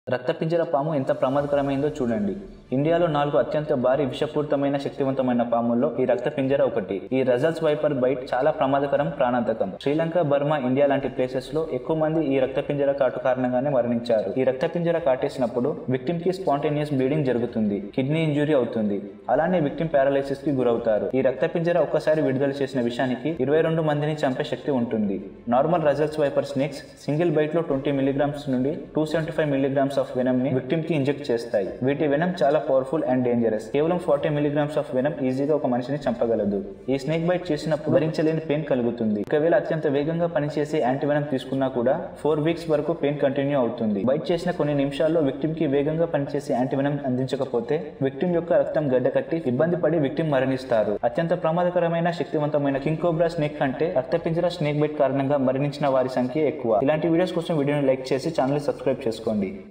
రక్తపింజర పాము ఎంత ప్రమాదకరమైందో చూడండి ఇండియాలో నాలుగు అత్యంత భారీ విషపూరితమైన శక్తివంతమైన పాముల్లో ఈ రక్తపింజర ఒకటి ఈ రజల్స్ వైపర్ బైట్ చాలా ప్రమాదకరం ప్రాణాంతకం శ్రీలంక బర్మా ఇండియా లాంటి ప్లేసెస్ లో ఎక్కువ మంది ఈ రక్తపింజర కాటు కారణంగానే మరణించారు ఈ రక్తపింజర కాటేసినప్పుడు విక్టిమ్ కి స్పాంటేనియస్ బ్లీడింగ్ జరుగుతుంది కిడ్నీ ఇంజురీ అవుతుంది అలానే విక్టిమ్ పారాలైసిస్ కి గురవుతారు ఈ రక్తపింజర ఒక్కసారి విడుదల చేసిన విషయానికి ఇరవై రెండు మందిని చంపే శక్తి ఉంటుంది normal Russell's viper snakes single bite లో ట్వంటీ మిలీగ్రామ్స్ నుండి two seventy five milligrams of venom ని విక్టిమ్ కి ఇంజెక్ట్ చేస్తాయి వీటి వెనమ్ చాలా పవర్ఫుల్ అండ్ డేంజరస్ కేవలం ఫార్టీ మిలీగ్రామ్స్ ఆఫ్ వెనమ్ ఈజీగా ఒక మనిషిని చంపగలదు ఈ స్నేక్ బైట్ చేసినప్పుడు భరించలేని పెయిన్ కలుగుతుంది ఒకవేళ అత్యంత వేగంగా పనిచేసే యాంటీవెనమ్ తీసుకున్నా కూడా ఫోర్ వీక్స్ వరకు పెయిన్ కంటిన్యూ అవుతుంది బైట్ చేసిన కొన్ని నిమిషాల్లో విక్టిమ్ కి వేగంగా పనిచేసే యాంటీవెనమ్ అందించకపోతే విక్టిమ్ యొక్క రక్తం గడ్డకట్టి ఇబ్బంది పడి విక్టిమ్ మరణిస్తారు అత్యంత ప్రమాదకరమైన శక్తివంతమైన కింగ్ కోబ్రా స్నేక్ కంటే రక్తపింజర స్నేక్ బైట్ కారణంగా మరణించిన వారి సంఖ్య ఎక్కువ ఇలాంటి వీడియోస్ కోసం వీడియోని లైక్ చేసి ఛానల్ సబ్స్క్రైబ్ చేసుకోండి